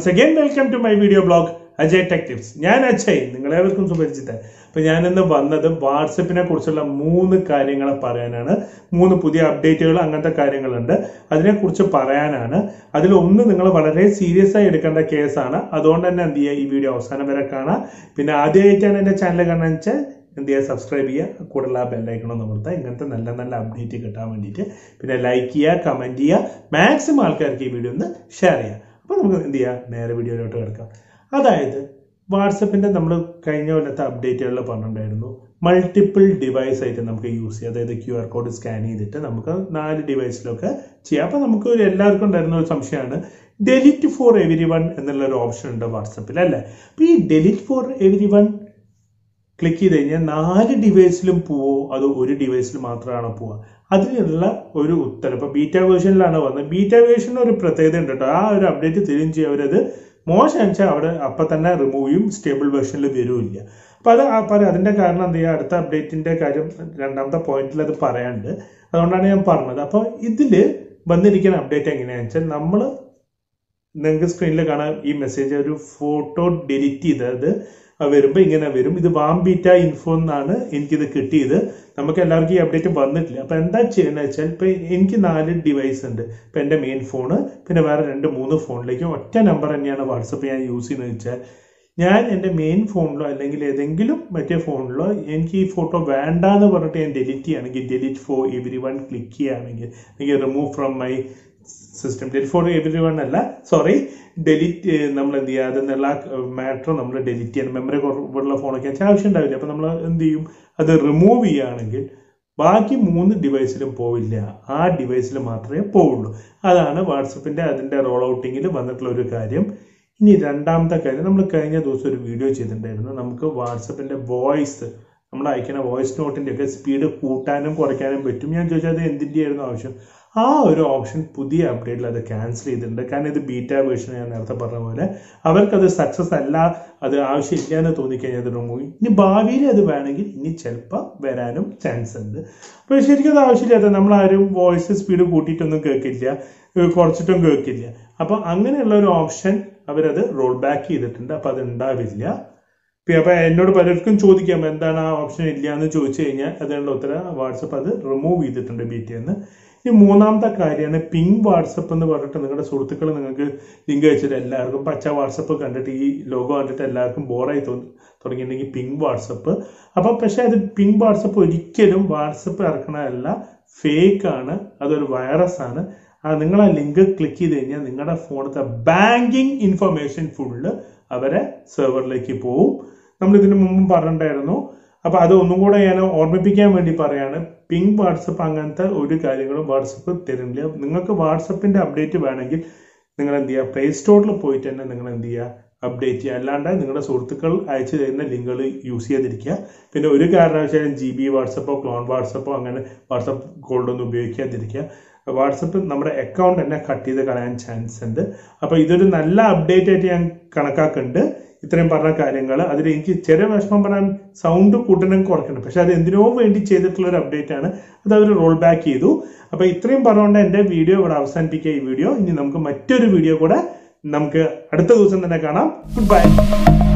once again welcome to my video blog Ajay tech tips ഞാൻ അജയ് നിങ്ങളേവർക്കും സുപരിചിതൻ അപ്പൊ ഞാൻ ഇന്ന് വന്നത് വാട്സപ്പിനെ കുറിച്ചുള്ള മൂന്ന് കാര്യങ്ങൾ പറയാനാണ് മൂന്ന് പുതിയ അപ്ഡേറ്റുകൾ അങ്ങനത്തെ കാര്യങ്ങളുണ്ട് അതിനെക്കുറിച്ച് പറയാനാണ് അതിൽ ഒന്ന് നിങ്ങൾ വളരെ സീരിയസ് ആയി എടുക്കേണ്ട കേസാണ് അതുകൊണ്ട് തന്നെ എന്ത് ചെയ്യുക ഈ വീഡിയോ അവസാനം വരെ കാണാം പിന്നെ ആദ്യമായിട്ടാണ് എൻ്റെ ചാനൽ കാണാന്ന് വെച്ചാൽ എന്ത് ചെയ്യുക സബ്സ്ക്രൈബ് ചെയ്യുക കൂടുതൽ ആ ബെല്ലൈക്കണം അമർത്തുക ഇങ്ങനത്തെ നല്ല നല്ല അപ്ഡേറ്റ് കിട്ടാൻ വേണ്ടിയിട്ട് പിന്നെ ലൈക്ക് ചെയ്യുക കമൻറ്റ് ചെയ്യുക മാക്സിമം ആൾക്കാർക്ക് ഈ വീഡിയോ ഒന്ന് ഷെയർ ചെയ്യുക അപ്പോൾ നമുക്ക് എന്ത് ചെയ്യുക നേരെ വീഡിയോയിലോട്ട് കിടക്കാം അതായത് വാട്സപ്പിൻ്റെ നമ്മൾ കഴിഞ്ഞ കൊല്ലത്തെ അപ്ഡേറ്റുകളിൽ പറഞ്ഞിട്ടുണ്ടായിരുന്നു മൾട്ടിപ്പിൾ ഡിവൈസ് ആയിട്ട് നമുക്ക് യൂസ് ചെയ്യാം അതായത് ക്യു ആർ കോഡ് സ്കാൻ ചെയ്തിട്ട് നമുക്ക് നാല് ഡിവൈസിലൊക്കെ ചെയ്യാം അപ്പോൾ നമുക്ക് ഒരു എല്ലാവർക്കും ഉണ്ടായിരുന്ന ഒരു സംശയമാണ് ഡെലിറ്റ് ഫോർ എവരി വൺ എന്നുള്ള ഒരു ഓപ്ഷൻ ഉണ്ട് വാട്സപ്പിൽ അല്ലേ അപ്പോൾ ഈ delete for everyone click ചെയ്ത് കഴിഞ്ഞാൽ നാല് ഡിവൈസിലും പോവോ അതോ ഒരു ഡിവൈസിൽ മാത്രമാണോ പോവുക അതിനുള്ള ഒരു ഉത്തരം ഇപ്പൊ ബീറ്റ വേർഷനിലാണ് വന്നത് ബീറ്റ വേർഷന് ഒരു പ്രത്യേകത ഉണ്ട് കേട്ടോ ആ ഒരു അപ്ഡേറ്റ് തരും ചെയ്യും അവരത് മോശം വെച്ചാൽ അവിടെ അപ്പം തന്നെ റിമൂവ് ചെയ്യും സ്റ്റേബിൾ വേർഷനിൽ വരുമില്ല അപ്പൊ അത് ആ പറയാം അതിന്റെ കാരണം എന്ത് ചെയ്യുക അടുത്ത അപ്ഡേറ്റിന്റെ കാര്യം രണ്ടാമത്തെ പോയിന്റിൽ അത് പറയാനുണ്ട് അതുകൊണ്ടാണ് ഞാൻ പറഞ്ഞത് അപ്പോൾ ഇതിൽ വന്നിരിക്കുന്ന അപ്ഡേറ്റ് എങ്ങനെയാണെന്ന് വെച്ചാൽ നമ്മൾ നിങ്ങൾക്ക് സ്ക്രീനിൽ കാണാം ഈ മെസ്സേജ് ഒരു ഫോട്ടോ ഡിലീറ്റ് ചെയ്തത് വരുമ്പോൾ ഇങ്ങനെ വരും ഇത് വാം ബീറ്റ ഇൻഫോ എന്നാണ് എനിക്കിത് കിട്ടിയത് നമുക്ക് എല്ലാവർക്കും ഈ അപ്ഡേറ്റ് വന്നിട്ടില്ല അപ്പൊ എന്താ ചെയ്യുന്നത് വെച്ചാൽ ഇപ്പൊ എനിക്ക് നാല് ഡിവൈസ് ഉണ്ട് ഇപ്പൊ എന്റെ മെയിൻ ഫോണ് പിന്നെ വേറെ രണ്ട് മൂന്ന് ഫോണിലേക്ക് ഒറ്റ നമ്പർ തന്നെയാണ് വാട്സപ്പ് ഞാൻ യൂസ് ചെയ്യുന്നത് വെച്ചാൽ ഞാൻ എൻ്റെ മെയിൻ ഫോണിലോ അല്ലെങ്കിൽ ഏതെങ്കിലും മറ്റേ ഫോണിലോ എനിക്ക് ഈ ഫോട്ടോ വേണ്ട എന്ന് പറഞ്ഞിട്ട് ഞാൻ ഡിലീറ്റ് ചെയ്യുകയാണെങ്കിൽ delete for everyone click ചെയ്യുകയാണെങ്കിൽ അല്ലെങ്കിൽ remove from my system delete for everyone അല്ല സോറി ഡെലിറ്റ് നമ്മൾ എന്ത് ചെയ്യുക അതെന്നുള്ള മാറ്റർ നമ്മൾ ഡെലിറ്റ് ചെയ്യണം മെമ്മറി കുറവുള്ള ഫോണൊക്കെ വെച്ചാൽ ആവശ്യം ഉണ്ടാവില്ല അപ്പം നമ്മൾ എന്ത് ചെയ്യും അത് റിമൂവ് ചെയ്യുകയാണെങ്കിൽ ബാക്കി മൂന്ന് ഡിവൈസിലും പോവില്ല ആ ഡിവൈസിൽ മാത്രമേ പോവുള്ളൂ അതാണ് വാട്സപ്പിന്റെ അതിന്റെ റോൾ ഔട്ടിങ്ങിൽ വന്നിട്ടുള്ള ഒരു കാര്യം ഇനി രണ്ടാമത്തെ കാര്യം നമ്മൾ കഴിഞ്ഞ ദിവസം ഒരു വീഡിയോ ചെയ്തിട്ടുണ്ടായിരുന്നു നമുക്ക് വാട്സപ്പിന്റെ വോയിസ് നമ്മൾ അയക്കുന്ന വോയിസ് നോട്ടിന്റെ ഒക്കെ സ്പീഡ് കൂട്ടാനും കുറയ്ക്കാനും പറ്റും ഞാൻ ചോദിച്ചത് എന്തിൻ്റെ ആയിരുന്നു ആവശ്യം ആ ഒരു ഓപ്ഷൻ പുതിയ അപ്ഡേറ്റിൽ അത് ക്യാൻസൽ ചെയ്തിട്ടുണ്ട് കാരണം ഇത് ബീറ്റ വേർഷൻ ഞാൻ നേരത്തെ പറഞ്ഞ പോലെ അവർക്കത് സക്സസ് അല്ല അത് ആവശ്യമില്ല എന്ന് തോന്നിക്കഴിഞ്ഞാൽ അത് റിമൂവ് ചെയ്യും ഇനി ഭാവിയിൽ അത് വേണമെങ്കിൽ ഇനി ചിലപ്പോൾ വരാനും ചാൻസ് ഉണ്ട് അപ്പോൾ ശരിക്കും അത് ആവശ്യമില്ലാത്ത നമ്മൾ ആരും വോയിസ് സ്പീഡ് കൂട്ടിയിട്ടൊന്നും കേൾക്കില്ല കുറച്ചിട്ടും കേൾക്കില്ല അപ്പോൾ അങ്ങനെയുള്ള ഒരു ഓപ്ഷൻ അവരത് റോൾ ബാക്ക് ചെയ്തിട്ടുണ്ട് അപ്പോൾ അത് ഉണ്ടാവില്ല അപ്പൊ എന്നോട് പലർക്കും ചോദിക്കാം എന്താണ് ആ ഓപ്ഷൻ ഇല്ല എന്ന് ചോദിച്ചു കഴിഞ്ഞാൽ അതിനുള്ള ഉത്തരം വാട്സപ്പ് അത് റിമൂവ് ചെയ്തിട്ടുണ്ട് ബീറ്റെന്ന് ഇനി മൂന്നാമത്തെ കാര്യമാണ് പിങ് വാട്സപ്പ് എന്ന് പറഞ്ഞിട്ട് നിങ്ങളുടെ സുഹൃത്തുക്കൾ നിങ്ങൾക്ക് ലിങ്ക് അയച്ചിട്ട് എല്ലാവർക്കും പച്ച വാട്സപ്പ് കണ്ടിട്ട് ഈ ലോഗോ കണ്ടിട്ട് എല്ലാവർക്കും ബോറായി തോന്നി തുടങ്ങിയിട്ടുണ്ടെങ്കിൽ പിങ് വാട്സപ്പ് അപ്പൊ പക്ഷെ അത് പിങ് വാട്സപ്പ് ഒരിക്കലും വാട്സപ്പ് ഇറക്കണതല്ല ഫേക്ക് ആണ് അതൊരു വൈറസ് ആണ് ആ നിങ്ങൾ ആ ലിങ്ക് ക്ലിക്ക് ചെയ്ത് കഴിഞ്ഞാൽ നിങ്ങളുടെ ഫോണിലത്തെ ബാങ്കിങ് ഇൻഫർമേഷൻ ഫുള്ള് അവരെ സെർവറിലേക്ക് പോവും നമ്മൾ ഇതിനു മുമ്പ് പറഞ്ഞിട്ടുണ്ടായിരുന്നു അപ്പൊ അത് ഒന്നും കൂടെ ഞാൻ ഓർമ്മിപ്പിക്കാൻ വേണ്ടി പറയാണ് പിങ് വാട്സപ്പ് അങ്ങനത്തെ ഒരു കാര്യങ്ങളും വാട്സപ്പ് തരുന്നില്ല നിങ്ങൾക്ക് വാട്സപ്പിന്റെ അപ്ഡേറ്റ് വേണമെങ്കിൽ നിങ്ങൾ എന്ത് ചെയ്യുക പ്ലേ സ്റ്റോറിൽ പോയിട്ട് തന്നെ നിങ്ങൾ എന്ത് ചെയ്യുക അപ്ഡേറ്റ് ചെയ്യുക അല്ലാണ്ട് നിങ്ങളുടെ സുഹൃത്തുക്കൾ അയച്ചു തരുന്ന ലിങ്കുകൾ യൂസ് ചെയ്തിരിക്കുക പിന്നെ ഒരു കാരണവശാലും ജി ബി വാട്സപ്പോ ക്ലോൺ വാട്സപ്പോ അങ്ങനെ വാട്സപ്പ് കോൾഡൊന്നും ഉപയോഗിക്കാതിരിക്കുക വാട്സപ്പ് നമ്മുടെ അക്കൗണ്ട് തന്നെ കട്ട് ചെയ്ത് കളയാൻ ചാൻസ് ഉണ്ട് അപ്പോൾ ഇതൊരു നല്ല അപ്ഡേറ്റ് ആയിട്ട് ഞാൻ കണക്കാക്കുന്നുണ്ട് ഇത്രയും പറഞ്ഞ കാര്യങ്ങൾ അതിൽ എനിക്ക് ചെറിയ വിഷമം പറയാൻ സൗണ്ട് കൂട്ടണം കുറക്കണം പക്ഷെ അത് എന്തിനോ വേണ്ടി ചെയ്തിട്ടുള്ള ഒരു അപ്ഡേറ്റ് ആണ് അത് അവർ റോൾ ബാക്ക് ചെയ്തു അപ്പൊ ഇത്രയും പറഞ്ഞുകൊണ്ട് എന്റെ വീഡിയോ ഇവിടെ അവസാനിപ്പിക്കുക ഈ വീഡിയോ ഇനി നമുക്ക് മറ്റൊരു വീഡിയോ കൂടെ നമുക്ക് അടുത്ത ദിവസം തന്നെ കാണാം ഗുഡ് ബൈ